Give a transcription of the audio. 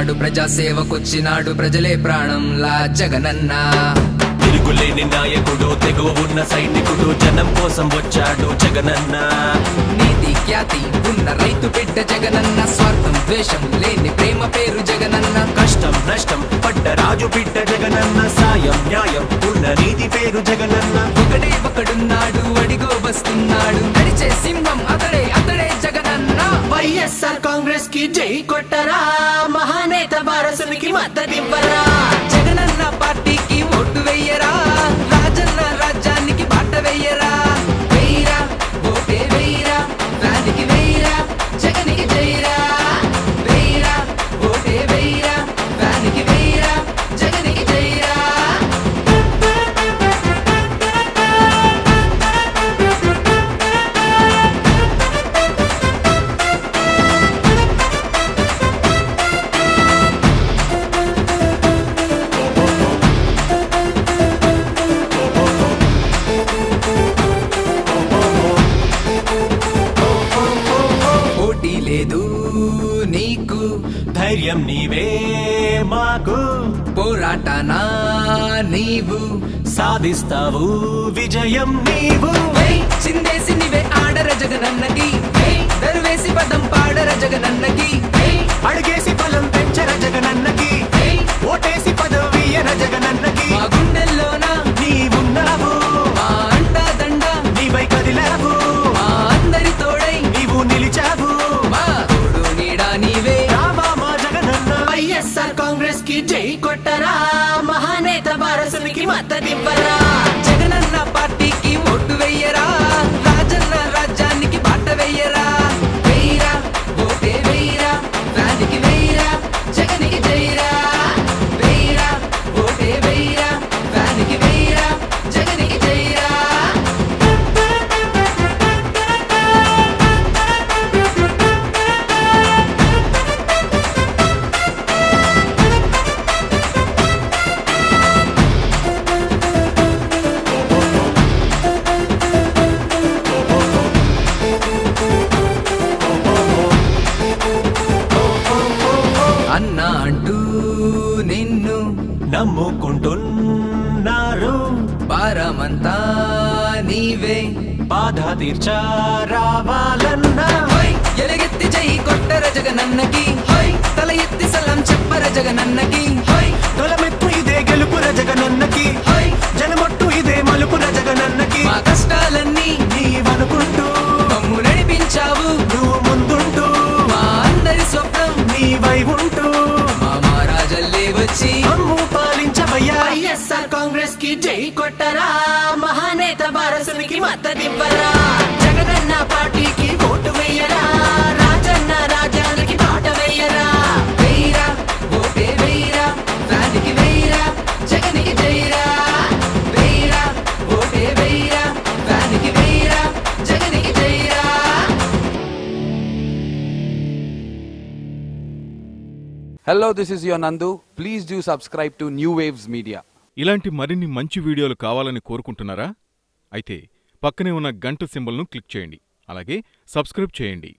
వచ్చినాడు ప్రజాసేవకొచ్చినాడు ప్రజలే ప్రాణంలా జగనన్న తిరుగులేని నాయకుడు తెగువ ఉన్న సైనికుడు జనం కోసం వచ్చాడు జగనన్న నీతి ఖ్యాతి ఉన్న రైతు బిడ్డ జగనన్న స్వార్థం ద్వేషం లేని ప్రేమ పేరు జగనన్న కష్టం నష్టం పడ్డ రాజు బిడ్డ జగనన్న సాయం న్యాయం ఉన్న నీతి పేరు జగనన్న ఒకడే ఒకడున్నాడు అడిగో వస్తున్నాడు నడిచే సింహం అతడే అతడే జగనన్న వైఎస్ఆర్ కాంగ్రెస్ కి జై కొట్టరా మహానేత వారసునికి మద్దతివ్వరా జగనన్న పార్టీకి ఓటు వెయ్యరా రాజన్న రాజ్యానికి బాట వెయ్యరా వెయ్యరా ఓటే వెయ్యరా ఫ్యానికి వెయ్యరా జగనికి జైరా వెయ్యరా ఓటే వెయ్యరా ఫ్యానికి వెయ్యరా జగనికి జైరా పోటీ లేదు నీకు ధైర్యం నీవే మాకు పోరాటనా నీవు సాధిస్తావు విజయం నీవు వెయ్ చిందేసి నీవే ఆడర జగనన్నకి వెయ్ దరువేసి పదం పాడర జగనన్నకి వెయ్ అడిగేసి బలం పెంచర జగనన్నకి వెయ్ ఓటేసి పదవీయర జగనన్నకి మా గుండెల్లోన నీవున్నావు మా అండా దండ నీవై కదిలావు మా అందరి తోడై నీవు నిలిచావు మా తోడు నీడా నీవే రావా మా జగనన్న వైఎస్ఆర్ కాంగ్రెస్ కి జై కొట్టరా మహానేత వారసునికి మద్దతివ్వరా జగనన్న పార్టీకి ఓటు వెయ్యరా రాజన్న రాజ్యానికి బాట వెయ్యరా వెయ్యరా ఓటే వెయ్యరా ఫ్యానికి వెయ్యరా జగనికి జైరా వెయ్యరా ఓటే వెయ్యరా ఫ్యానికి వెయ్యరా జగనికి జైరా అన్న అంటూ నిన్ను నమ్ముకుంటున్నారు భారమంతా నీవే బాధ తీర్చా రావాలన్నా హోయ్ ఎలుగెత్తి జై కొట్టర జగనన్నకి హోయ్ తల ఎత్తి సలాం చెప్పర జగనన్నకి హోయ్ తొలమెత్తు ఇదే గెలుపుర జగనన్నకి హోయ్ జనమొట్టు ఇదే మలుపుర జగనన్నకి మా కష్టాలన్నీ నీవనుకుంటూ మమ్ము నడిపించావు నువ్వు ముందుంటూ మా అందరి స్వప్నం నీవై ఉంటూ మా మహారాజల్లే వచ్చి అమ్ము పాలించవయ్యా వైఎస్ఆర్ కాంగ్రెస్ కి జై కొట్టరా మహానేత వారసునికి మద్దతివ్వరా జగనన్న పార్టీకి ఓటు వేయరా రాజన్న రాజ్యానికి బాట వేయరా వెయ్యరా ఓటే వెయ్యరా ఫ్యానికి వెయ్యరా జగనికి జైరా వెయ్యరా ఓటే వెయ్యరా ఫ్యానికి వెయ్యరా జగనికి Jaira Hello, this is your Nandu. Please do subscribe to New Waves Media. ఇలాంటి మరిన్ని మంచి వీడియోలు కావాలని కోరుకుంటున్నారా అయితే పక్కనే ఉన్న గంట సింబల్ను క్లిక్ చేయండి అలాగే సబ్స్క్రైబ్ చేయండి